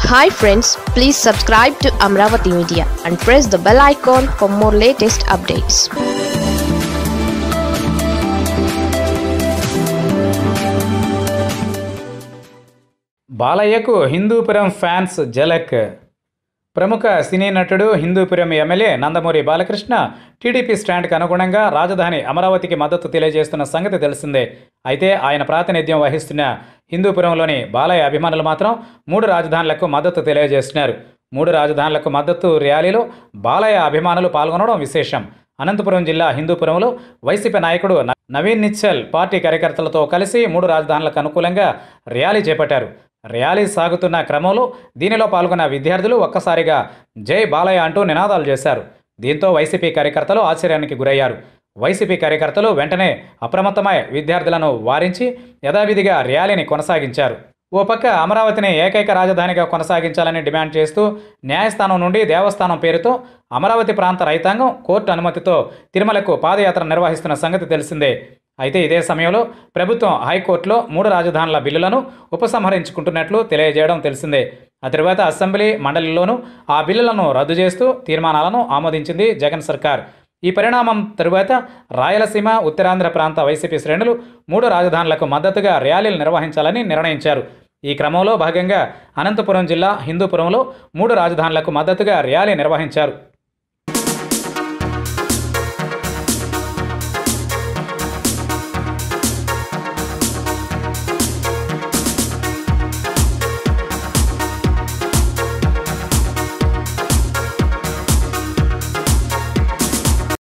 hi friends please subscribe to Amaravati media and press the bell icon for more latest updates బాలయ్యకు Hindupuram fans జలక్ ప్రముఖ cine నటుడు Hindupuram MLA Nandamuri Balakrishna TDP స్టాండ్కి అనుగుణంగా రాజధాని అమరావతికి మద్దతు తెలియజేస్తున్న సంగతి తెలిసిందే అయితే ఆయన ప్రాతినిధ్యం వహిస్తున్న హిందూపురంలోని బాలయ్య అభిమానులు మాత్రం మూడు రాజధానులకు మద్దతు తెలియజేస్తున్నారు మూడు రాజధానులకు మద్దతు ర్యాలీలో బాలయ్య అభిమానులు పాల్గొనడం విశేషం అనంతపురం జిల్లా హిందూపురంలో వైసీపీ నాయకుడు న- నవీన్ నిచ్చల్ పార్టీ కార్యకర్తలతో కలిసి మూడు రాజధానులకు అనుకూలంగా ర్యాలీ చేపట్టారు ర్యాలీ సాగుతున్న క్రమంలో దీనిలో పాల్గొన్న విద్యార్థులు ఒక్కసారిగా జై బాలయ్య అంటూ నినాదాలు చేశారు దీంతో వైసీపీ కార్యకర్తలు ఆశ్చర్యానికి గురయ్యారు వైసీపీ కార్యకర్తలు వెంటనే అప్రమత్తమై విద్యార్థులను వారించి యథావిధిగా ర్యాలీని కొనసాగించారు ఓ పక్క అమరావతిని ఏకైక రాజధానిగా కొనసాగించాలని డిమాండ్ చేస్తూ న్యాయస్థానం నుండి దేవస్థానం పేరుతో అమరావతి ప్రాంత రైతాంగం కోర్టు అనుమతితో తిరుమలకు పాదయాత్ర నిర్వహిస్తున్న సంగతి తెలిసిందే అయితే ఇదే సమయంలో ప్రభుత్వం హైకోర్టులో మూడు రాజధానుల బిల్లులను ఉపసంహరించుకుంటున్నట్లు తెలియజేయడం తెలిసిందే ఆ తర్వాత అసెంబ్లీ మండలిలోనూ ఆ బిల్లులను రద్దు చేస్తూ తీర్మానాలను ఆమోదించింది జగన్ సర్కార్ ఈ పరిణామం తరువాత రాయలసీమ ఉత్తరాంధ్ర ప్రాంత వైసీపీ శ్రేణులు మూడు రాజధానులకు మద్దతుగా ర్యాలీలు నిర్వహించాలని నిర్ణయించారు ఈ క్రమంలో భాగంగా అనంతపురం జిల్లా హిందూపురంలో మూడు రాజధానులకు మద్దతుగా ర్యాలీ నిర్వహించారు